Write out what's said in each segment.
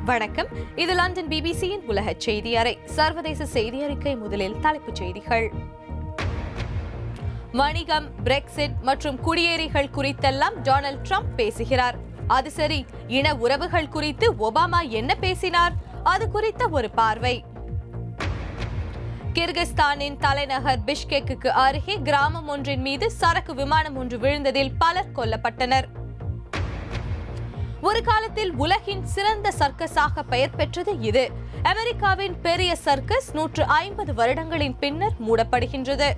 வணக்கம் இது லண்டன் பிபிசியின் உலக செய்தி அறை சர்வதேச செய்தி அறிக்கை முதலில் தலைப்புச் செய்திகள் வணிகம் பிரெக்சிட் மற்றும் குடியேறிகள் குறித்தெல்லாம் டொனால்ட் ட்ரம்ப் பேசுகிறார் அது சரி இன உறவுகள் குறித்து ஒபாமா என்ன பேசினார் அது குறித்த ஒரு பார்வை கிர்கிஸ்தானின் தலைநகர் பிஷ்கெக்கு அருகே கிராமம் ஒன்றின் மீது சரக்கு விமானம் ஒன்று விழுந்ததில் பலர் கொல்லப்பட்டனர் ஒரு காலத்தில் உலகின் சிறந்த சர்க்கஸாக பெயர் பெற்றது இது அமெரிக்காவின் பெரிய சர்க்கஸ் நூற்று ஐம்பது வருடங்களின் பின்னர் மூடப்படுகின்றது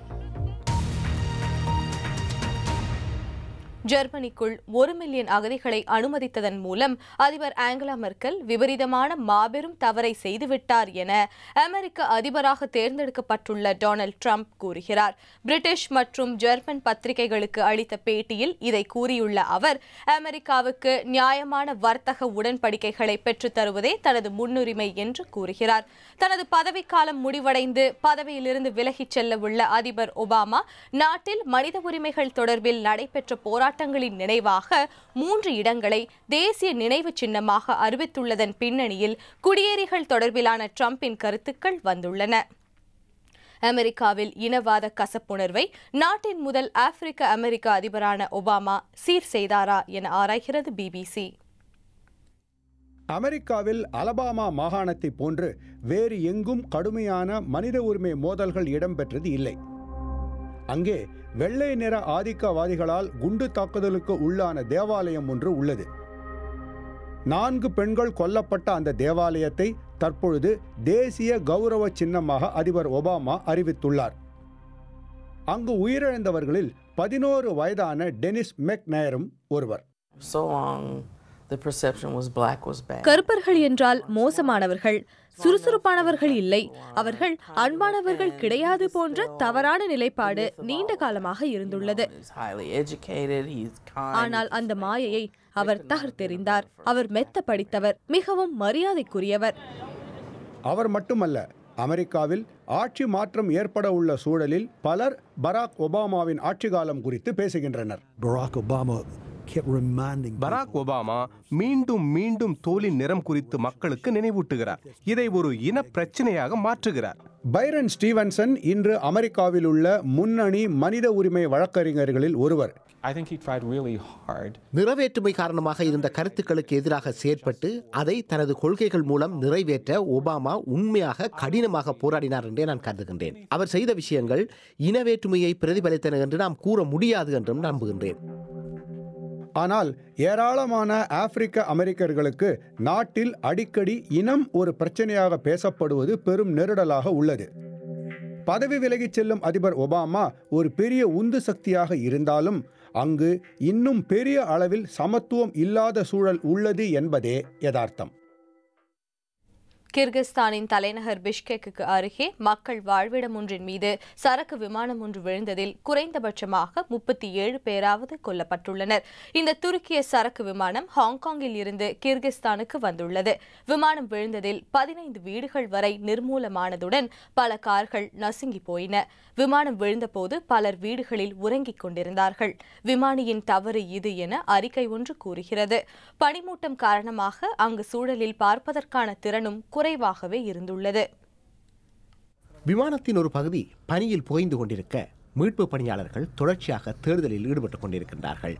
ஜெர்மனிக்குள் ஒரு மில்லியன் அகதிகளை அனுமதித்ததன் மூலம் அதிபர் ஆங்கலா மெர்க்கல் விபரீதமான மாபெரும் தவறை செய்துவிட்டார் என அமெரிக்க அதிபராக தேர்ந்தெடுக்கப்பட்டுள்ள டொனால்ட் ட்ரம்ப் கூறுகிறார் பிரிட்டிஷ் மற்றும் ஜெர்மன் பத்திரிகைகளுக்கு அளித்த பேட்டியில் இதை கூறியுள்ள அவர் அமெரிக்காவுக்கு நியாயமான வர்த்தக உடன்படிக்கைகளை பெற்றுத் தருவதே தனது முன்னுரிமை என்று கூறுகிறார் தனது பதவிக்காலம் முடிவடைந்து பதவியிலிருந்து விலகிச் செல்ல உள்ள அதிபர் ஒபாமா நாட்டில் மனித உரிமைகள் தொடர்பில் நடைபெற்ற போராட்டங்களின் நினைவாக மூன்று இடங்களை தேசிய நினைவு சின்னமாக அறிவித்துள்ளதன் பின்னணியில் குடியேறிகள் தொடர்பிலான ட்ரம்பின் கருத்துக்கள் வந்துள்ளன அமெரிக்காவில் இனவாத கசப்புணர்வை நாட்டின் முதல் ஆப்பிரிக்க அமெரிக்க அதிபரான ஒபாமா சீர் செய்தாரா என ஆராய்கிறது பிபிசி அமெரிக்காவில் அலபாமா மாகாணத்தைப் போன்று வேறு எங்கும் கடுமையான மனித உரிமை மோதல்கள் இடம்பெற்றது இல்லை அங்கே வெள்ளை நிற ஆதிக்கவாதிகளால் குண்டு தாக்குதலுக்கு உள்ளான தேவாலயம் ஒன்று உள்ளது நான்கு பெண்கள் கொல்லப்பட்ட அந்த தேவாலயத்தை தற்பொழுது தேசிய கௌரவ சின்னமாக அதிபர் ஒபாமா அறிவித்துள்ளார் அங்கு உயிரிழந்தவர்களில் பதினோரு வயதான டெனிஸ் மெக்னேரும் ஒருவர் So long, the perception was black was bad. கருப்பர்கள் என்றால் மோசமானவர்கள் சுறுசுறுப்பானவர்கள் இல்லை அவர்கள் அன்பானவர்கள் கிடையாது போன்ற தவறான நிலைப்பாடு நீண்ட காலமாக இருந்துள்ளது He's highly educated. He's kind. ஆனால் அந்த மாயையை அவர் தகர்த்தெறிந்தார் அவர் மெத்த படித்தவர் மிகவும் மரியாதைக்குரியவர் அவர் மட்டுமல்ல அமெரிக்காவில் ஆட்சி மாற்றம் ஏற்பட உள்ள சூழலில் பலர் பராக் ஒபாமாவின் ஆட்சி காலம் குறித்து பேசுகின்றனர் Barack Obama kept reminding Barack Obama மீண்டும் மீண்டும் தோலின் நிறம் குறித்து மக்களுக்கு நினைவூட்டுகிறார் இதை ஒரு இன பிரச்சனையாக மாற்றுகிறார் பைரன் ஸ்டீவன்சன் இன்று அமெரிக்காவில் உள்ள முன்னணி மனித உரிமை வழக்கறிஞர்களில் ஒருவர் I think he tried really hard நிறைவேற்றுமை காரணமாக இருந்த கருத்துக்களுக்கு எதிராக செயற்பட்டு அதை தனது கொள்கைகள் மூலம் நிறைவேற்ற ஒபாமா உண்மையாக கடினமாக போராடினார் என்றே நான் கருதுகின்றேன் அவர் செய்த விஷயங்கள் இனவேற்றுமையை பிரதிபலித்தன என்று நாம் கூற முடியாது என்றும் நம்புகின்றேன் ஆனால் ஏராளமான ஆப்பிரிக்க அமெரிக்கர்களுக்கு நாட்டில் அடிக்கடி இனம் ஒரு பிரச்சனையாக பேசப்படுவது பெரும் நெருடலாக உள்ளது பதவி விலகிச் செல்லும் அதிபர் ஒபாமா ஒரு பெரிய உந்து சக்தியாக இருந்தாலும் அங்கு இன்னும் பெரிய அளவில் சமத்துவம் இல்லாத சூழல் உள்ளது என்பதே யதார்த்தம் கிர்கிஸ்தானின் தலைநகர் பிஷ்கெக்கு அருகே மக்கள் வாழ்விடம் ஒன்றின் மீது சரக்கு விமானம் ஒன்று விழுந்ததில் குறைந்தபட்சமாக முப்பத்தி ஏழு பேராவது கொல்லப்பட்டுள்ளனர் இந்த துருக்கிய சரக்கு விமானம் ஹாங்காங்கில் இருந்து கிர்கிஸ்தானுக்கு வந்துள்ளது விமானம் விழுந்ததில் பதினைந்து வீடுகள் வரை நிர்மூலமானதுடன் பல கார்கள் நசுங்கி போயின விமானம் விழுந்தபோது பலர் வீடுகளில் உறங்கிக் கொண்டிருந்தார்கள் விமானியின் தவறு இது என அறிக்கை ஒன்று கூறுகிறது பனிமூட்டம் காரணமாக அங்கு சூழலில் பார்ப்பதற்கான திறனும் குறைவாகவே இருந்துள்ளது விமானத்தின் ஒரு பகுதி பனியில் புகைந்து கொண்டிருக்க மீட்பு பணியாளர்கள் தொடர்ச்சியாக தேடுதலில் ஈடுபட்டுக் கொண்டிருக்கின்றார்கள்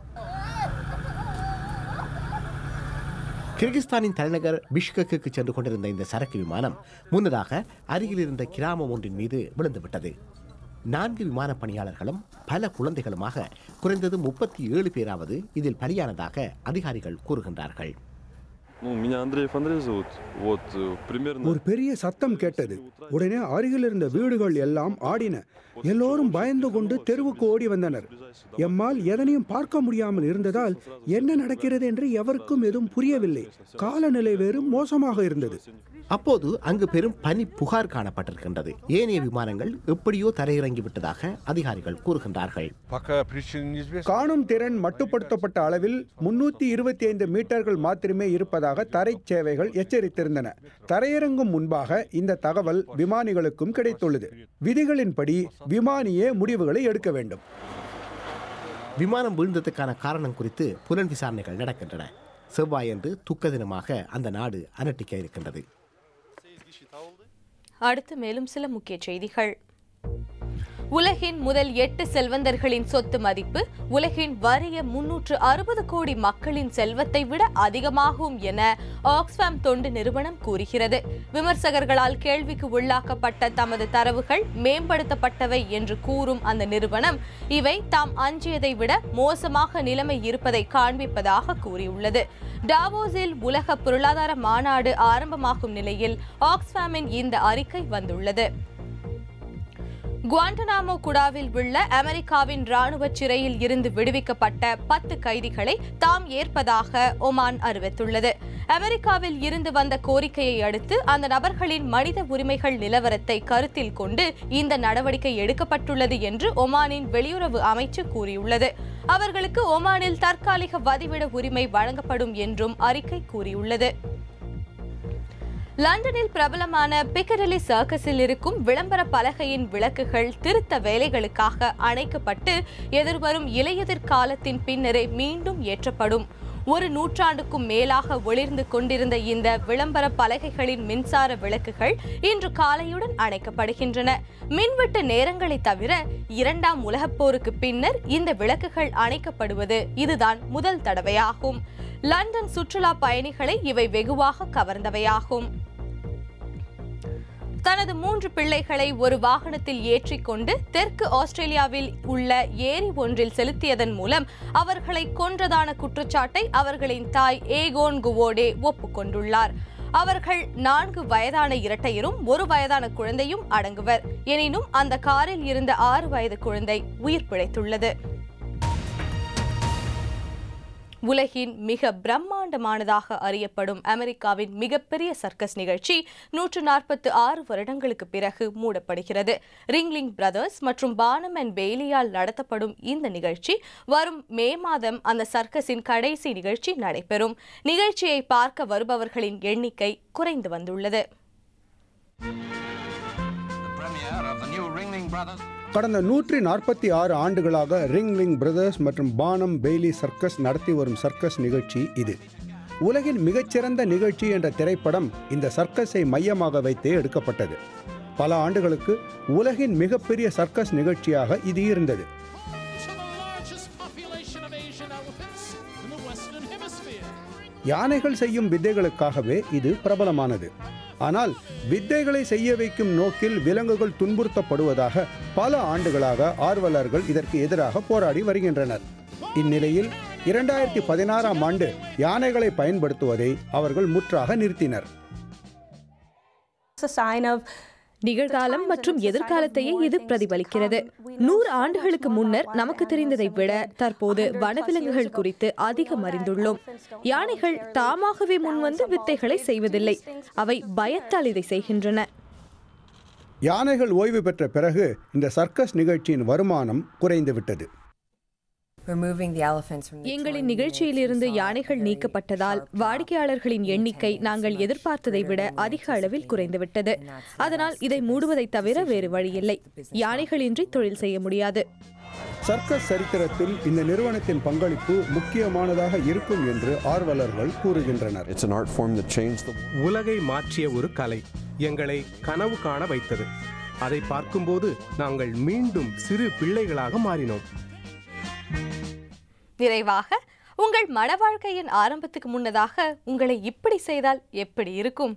கிர்கிஸ்தானின் தலைநகர் பிஷ்கக்கு சென்று கொண்டிருந்த இந்த சரக்கு விமானம் முன்னதாக அருகில் இருந்த கிராமம் ஒன்றின் மீது விழுந்துவிட்டது நான்கு விமான பணியாளர்களும் பல குழந்தைகளுமாக குறைந்தது முப்பத்தி ஏழு பேராவது இதில் பலியானதாக அதிகாரிகள் கூறுகின்றார்கள் Ну, меня Андреев Андрей зовут. Вот, э, примерно... ஒரு பெரிய சத்தம் கேட்டது உடனே அருகில் இருந்த வீடுகள் எல்லாம் ஆடின எல்லோரும் பயந்து கொண்டு தெருவுக்கு ஓடி வந்தனர் எம்மால் எதனையும் பார்க்க முடியாமல் இருந்ததால் என்ன நடக்கிறது என்று எவருக்கும் எதுவும் புரியவில்லை காலநிலை வேறு மோசமாக இருந்தது அப்போது அங்கு பெரும் பனி புகார் காணப்பட்டிருக்கின்றது ஏனைய விமானங்கள் எப்படியோ தரையிறங்கி விட்டதாக அதிகாரிகள் கூறுகின்றார்கள் Пока причина неизвестна. காணும் திறன் மட்டுப்படுத்தப்பட்ட அளவில் முன்னூத்தி இருபத்தி ஐந்து மீட்டர்கள் மாத்திரமே இருப்பதாக தரை சேவைகள் எச்சரித்திருந்தன தரையிறங்கும் முன்பாக இந்த தகவல் விமானிகளுக்கும் கிடைத்துள்ளது விதிகளின்படி விமானியே முடிவுகளை எடுக்க வேண்டும் விமானம் வீழ்ந்ததுக்கான காரணம் குறித்து புலன் விசாரணைகள் நடக்கின்றன செவ்வாயன்று துக்க தினமாக அந்த நாடு அனுட்டிக்க இருக்கின்றது அடுத்து மேலும் சில முக்கிய செய்திகள் உலகின் முதல் எட்டு செல்வந்தர்களின் சொத்து மதிப்பு உலகின் வறிய முன்னூற்று அறுபது கோடி மக்களின் செல்வத்தை விட அதிகமாகும் என ஆக்ஸ்ஃபாம் தொண்டு நிறுவனம் கூறுகிறது விமர்சகர்களால் கேள்விக்கு உள்ளாக்கப்பட்ட தமது தரவுகள் மேம்படுத்தப்பட்டவை என்று கூறும் அந்த நிறுவனம் இவை தாம் அஞ்சியதை விட மோசமாக நிலைமை இருப்பதை காண்பிப்பதாக கூறியுள்ளது டாவோஸில் உலக பொருளாதார மாநாடு ஆரம்பமாகும் நிலையில் ஆக்ஸ்ஃபாமின் இந்த அறிக்கை வந்துள்ளது குவாண்டனாமோ குடாவில் உள்ள அமெரிக்காவின் ராணுவ சிறையில் இருந்து விடுவிக்கப்பட்ட பத்து கைதிகளை தாம் ஏற்பதாக ஒமான் அறிவித்துள்ளது அமெரிக்காவில் இருந்து வந்த கோரிக்கையை அடுத்து அந்த நபர்களின் மனித உரிமைகள் நிலவரத்தை கருத்தில் கொண்டு இந்த நடவடிக்கை எடுக்கப்பட்டுள்ளது என்று ஒமானின் வெளியுறவு அமைச்சு கூறியுள்ளது அவர்களுக்கு ஒமானில் தற்காலிக வதிவிட உரிமை வழங்கப்படும் என்றும் அறிக்கை கூறியுள்ளது லண்டனில் பிரபலமான பிக்கடலி சர்க்கஸில் இருக்கும் விளம்பர பலகையின் விளக்குகள் திருத்த வேலைகளுக்காக அணைக்கப்பட்டு எதிர்வரும் இலையுதிர் காலத்தின் பின்னரே மீண்டும் ஏற்றப்படும் ஒரு நூற்றாண்டுக்கும் மேலாக ஒளிர்ந்து கொண்டிருந்த இந்த விளம்பர பலகைகளின் மின்சார விளக்குகள் இன்று காலையுடன் அணைக்கப்படுகின்றன மின்வெட்டு நேரங்களை தவிர இரண்டாம் உலகப் போருக்கு பின்னர் இந்த விளக்குகள் அணைக்கப்படுவது இதுதான் முதல் தடவையாகும் லண்டன் சுற்றுலா பயணிகளை இவை வெகுவாக கவர்ந்தவையாகும் தனது மூன்று பிள்ளைகளை ஒரு வாகனத்தில் ஏற்றிக்கொண்டு தெற்கு ஆஸ்திரேலியாவில் உள்ள ஏரி ஒன்றில் செலுத்தியதன் மூலம் அவர்களை கொன்றதான குற்றச்சாட்டை அவர்களின் தாய் ஏகோன் குவோடே ஒப்புக்கொண்டுள்ளார் அவர்கள் நான்கு வயதான இரட்டையரும் ஒரு வயதான குழந்தையும் அடங்குவர் எனினும் அந்த காரில் இருந்த ஆறு வயது குழந்தை உயிர் பிழைத்துள்ளது உலகின் மிக பிரம்மாண்டமானதாக அறியப்படும் அமெரிக்காவின் மிகப்பெரிய சர்க்கஸ் நிகழ்ச்சி நூற்று நாற்பத்து ஆறு வருடங்களுக்கு பிறகு மூடப்படுகிறது ரிங்லிங் பிரதர்ஸ் மற்றும் பானம் அண்ட் பெய்லியால் நடத்தப்படும் இந்த நிகழ்ச்சி வரும் மே மாதம் அந்த சர்க்கஸின் கடைசி நிகழ்ச்சி நடைபெறும் நிகழ்ச்சியை பார்க்க வருபவர்களின் எண்ணிக்கை குறைந்து வந்துள்ளது கடந்த நூற்றி நாற்பத்தி ஆறு ஆண்டுகளாக ரிங்லிங் பிரதர்ஸ் மற்றும் பானம் பெய்லி சர்க்கஸ் நடத்தி வரும் சர்க்கஸ் நிகழ்ச்சி இது உலகின் மிகச்சிறந்த நிகழ்ச்சி என்ற திரைப்படம் இந்த சர்க்கஸை மையமாக வைத்தே எடுக்கப்பட்டது பல ஆண்டுகளுக்கு உலகின் மிகப்பெரிய சர்க்கஸ் நிகழ்ச்சியாக இது இருந்தது யானைகள் செய்யும் வித்தைகளுக்காகவே இது பிரபலமானது ஆனால் வித்தைகளை செய்ய வைக்கும் நோக்கில் விலங்குகள் துன்புறுத்தப்படுவதாக பல ஆண்டுகளாக ஆர்வலர்கள் இதற்கு எதிராக போராடி வருகின்றனர் இந்நிலையில் இரண்டாயிரத்தி பதினாறாம் ஆண்டு யானைகளை பயன்படுத்துவதை அவர்கள் முற்றாக நிறுத்தினர் நிகழ்காலம் மற்றும் எதிர்காலத்தையே இது பிரதிபலிக்கிறது நூறு ஆண்டுகளுக்கு முன்னர் நமக்கு தெரிந்ததை விட தற்போது வனவிலங்குகள் குறித்து அதிகம் அறிந்துள்ளோம் யானைகள் தாமாகவே முன்வந்து வித்தைகளை செய்வதில்லை அவை பயத்தால் இதை செய்கின்றன யானைகள் ஓய்வு பெற்ற பிறகு இந்த சர்க்கஸ் நிகழ்ச்சியின் வருமானம் குறைந்துவிட்டது எங்களின் நிகழ்ச்சியிலிருந்து யானைகள் நீக்கப்பட்டதால் வாடிக்கையாளர்களின் எண்ணிக்கை நாங்கள் எதிர்பார்த்ததை விட அதிக அளவில் குறைந்துவிட்டது அதனால் இதை மூடுவதை தவிர வேறு வழியில்லை யானைகளின்றி தொழில் செய்ய முடியாது சர்க்கஸ் சரித்திரத்தில் இந்த நிறுவனத்தின் பங்களிப்பு முக்கியமானதாக இருக்கும் என்று ஆர்வலர்கள் கூறுகின்றனர் It's an art form that changed the உலகை மாற்றிய ஒரு கலை எங்களை கனவு காண வைத்தது அதை பார்க்கும்போது நாங்கள் மீண்டும் சிறு பிள்ளைகளாக மாறினோம் நிறைவாக உங்கள் மன வாழ்க்கையின் ஆரம்பத்துக்கு முன்னதாக உங்களை இப்படி செய்தால் எப்படி இருக்கும்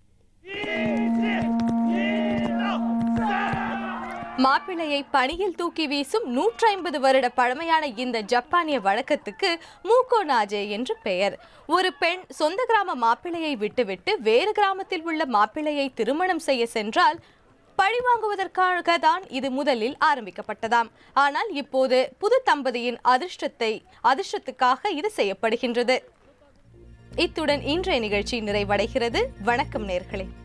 மாப்பிள்ளையை பணியில் தூக்கி வீசும் நூற்றி ஐம்பது வருட பழமையான இந்த ஜப்பானிய வழக்கத்துக்கு மூக்கோ நாஜே என்று பெயர் ஒரு பெண் சொந்த கிராம மாப்பிள்ளையை விட்டுவிட்டு வேறு கிராமத்தில் உள்ள மாப்பிள்ளையை திருமணம் செய்ய சென்றால் பழிவாங்குவதற்காக தான் இது முதலில் ஆரம்பிக்கப்பட்டதாம் ஆனால் இப்போது புது தம்பதியின் அதிர்ஷ்டத்தை அதிர்ஷ்டத்துக்காக இது செய்யப்படுகின்றது இத்துடன் இன்றைய நிகழ்ச்சி நிறைவடைகிறது வணக்கம் நேர்களே